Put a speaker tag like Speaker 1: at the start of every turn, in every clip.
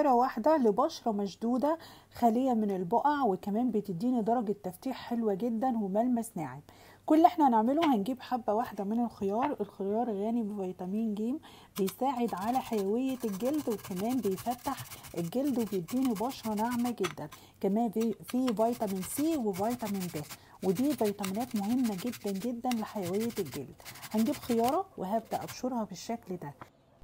Speaker 1: خيارة واحدة لبشرة مشدودة خالية من البقع وكمان بتديني درجة تفتيح حلوة جدا وملمس ناعم كل اللي احنا هنعمله هنجيب حبة واحدة من الخيار الخيار غني بفيتامين ج بيساعد على حيوية الجلد وكمان بيفتح الجلد وبيديني بشرة ناعمة جدا كمان في فيتامين سي وفيتامين ب ودي فيتامينات مهمة جدا جدا لحيوية الجلد هنجيب خيارة وهبدأ أبشرها بالشكل ده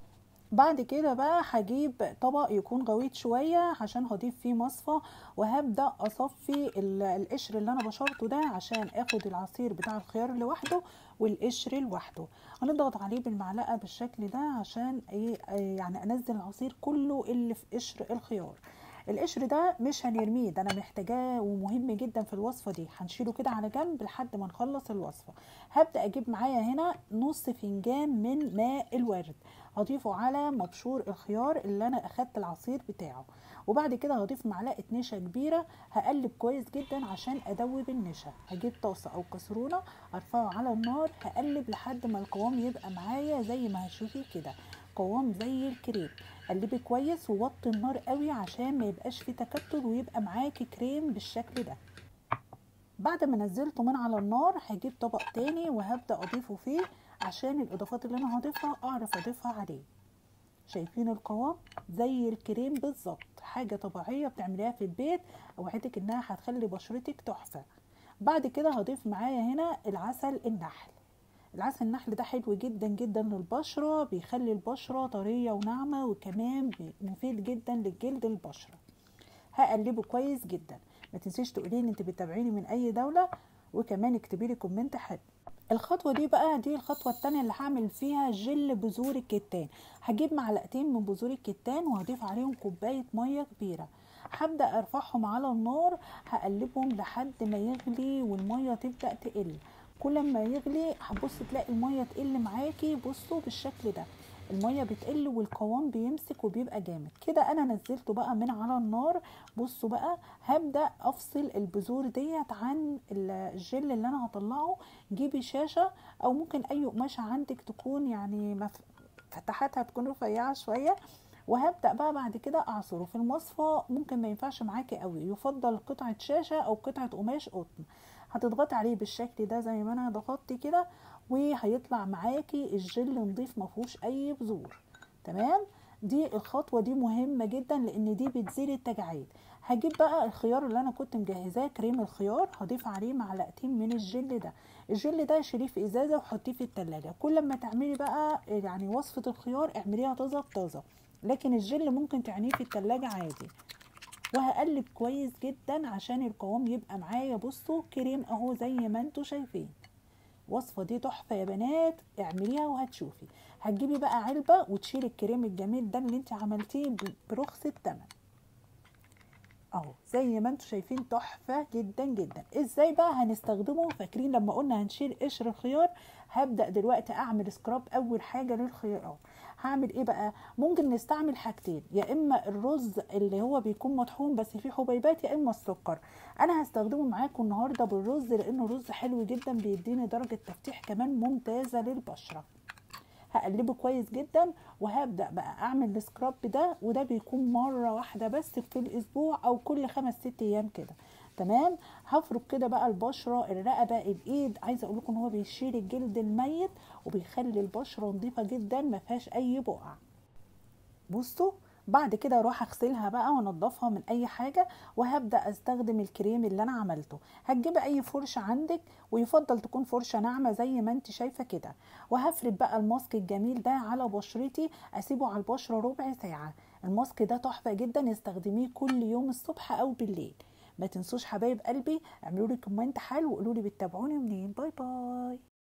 Speaker 1: بعد كده بقى هجيب طبق يكون غويط شوية عشان هضيف فيه مصفى وهبدأ أصفي القشر اللي أنا بشرته ده عشان اخد العصير بتاع الخيار لوحده والقشر لوحده هنضغط عليه بالمعلقة بالشكل ده عشان ايه يعني انزل العصير كله اللي في قشر الخيار القشر ده مش هنرميه ده انا محتاجاه ومهم جدا في الوصفه دي هنشيله كده على جنب لحد ما نخلص الوصفه هبدا اجيب معايا هنا نص فنجان من ماء الورد هضيفه على مبشور الخيار اللي انا اخدت العصير بتاعه وبعد كده هضيف معلقه نشا كبيره هقلب كويس جدا عشان ادوب النشا هجيب طاسه او كسرونه ارفعه على النار هقلب لحد ما القوام يبقى معايا زي ما هتشوفي كده قوام زي الكريم قلبي كويس ووطي النار قوي عشان ما يبقاش فيه تكتل ويبقى معاكي كريم بالشكل ده بعد ما نزلته من على النار هجيب طبق تاني وهبدا اضيفه فيه عشان الاضافات اللي انا هضيفها اعرف اضيفها عليه شايفين القوام زي الكريم بالظبط حاجه طبيعيه بتعمليها في البيت اوعدك انها هتخلي بشرتك تحفه بعد كده هضيف معايا هنا العسل النحل العسل النحل ده حلو جدا جدا للبشرة بيخلي البشرة طرية وناعمة وكمان مفيد جدا للجلد البشرة هقلبه كويس جدا ما تنسيش تقولي انت بتتابعيني من اي دولة وكمان اكتبي لي كومنت حلو الخطوة دي بقى دي الخطوة التانية اللي هعمل فيها جل بذور الكتان هجيب معلقتين من بذور الكتان وهضيف عليهم كوباية مية كبيرة هبدأ ارفعهم على النار هقلبهم لحد ما يغلي والمية تبدأ تقل كل ما يغلي هتبص تلاقي الميه تقل معاكي بصوا بالشكل ده الميه بتقل والقوام بيمسك وبيبقى جامد كده انا نزلته بقى من على النار بصوا بقى هبدا افصل البذور ديت عن الجل اللي انا هطلعه جيبي شاشه او ممكن اي قماشه عندك تكون يعني مف... فتحاتها تكون رفيعه شويه وهبدا بقى بعد كده اعصره في المصفى ممكن ما ينفعش معاكي قوي يفضل قطعه شاشه او قطعه قماش قطن هتضغطي عليه بالشكل ده زي ما انا ضغطت كده وهيطلع معاكي الجل نضيف مفهوش اي بذور تمام دي الخطوه دي مهمه جدا لان دي بتزيل التجاعيد هجيب بقى الخيار اللي انا كنت مجهزاه كريم الخيار هضيف عليه معلقتين من الجل ده الجل ده شيليه في ازازه وحطيه في التلاجة كل ما تعملي بقى يعني وصفه الخيار اعمليها طازه طازه لكن الجل ممكن تعينيه في التلاجة عادي وهقلب كويس جدا عشان القوام يبقى معايا بصوا كريم اهو زي ما انتوا شايفين وصفة دي تحفة يا بنات اعمليها وهتشوفي هتجيبي بقى علبة وتشيلي الكريم الجميل ده اللي انت عملتيه برخص التمن اهو زي ما انتوا شايفين تحفة جدا جدا ازاي بقى هنستخدمه فاكرين لما قلنا هنشيل قشر الخيار هبدأ دلوقتي اعمل سكراب اول حاجة للخيار هعمل ايه بقى ممكن نستعمل حاجتين يا اما الرز اللي هو بيكون مطحون بس فيه حبيبات يا اما السكر انا هستخدمه معاكم النهارده بالرز لانه رز حلو جدا بيديني درجه تفتيح كمان ممتازه للبشره هقلبه كويس جدا وهبدا بقى اعمل السكراب ده وده بيكون مره واحده بس في الاسبوع او كل خمس ست ايام كده تمام هفرك كده بقى البشره الرقبه الايد عايزه اقول لكم هو بيشيل الجلد الميت وبيخلي البشره نظيفه جدا ما فيهاش اي بقع بصوا بعد كده اروح اغسلها بقى وانضفها من اي حاجه وهبدا استخدم الكريم اللي انا عملته هتجيبي اي فرشه عندك ويفضل تكون فرشه ناعمه زي ما انت شايفه كده وهفرد بقى الماسك الجميل ده على بشرتي اسيبه على البشره ربع ساعه الماسك ده تحفه جدا استخدميه كل يوم الصبح او بالليل ما تنسوش حبايب قلبي اعملوا لي كومنت حلو وقولوا لي بتتابعوني منين باي باي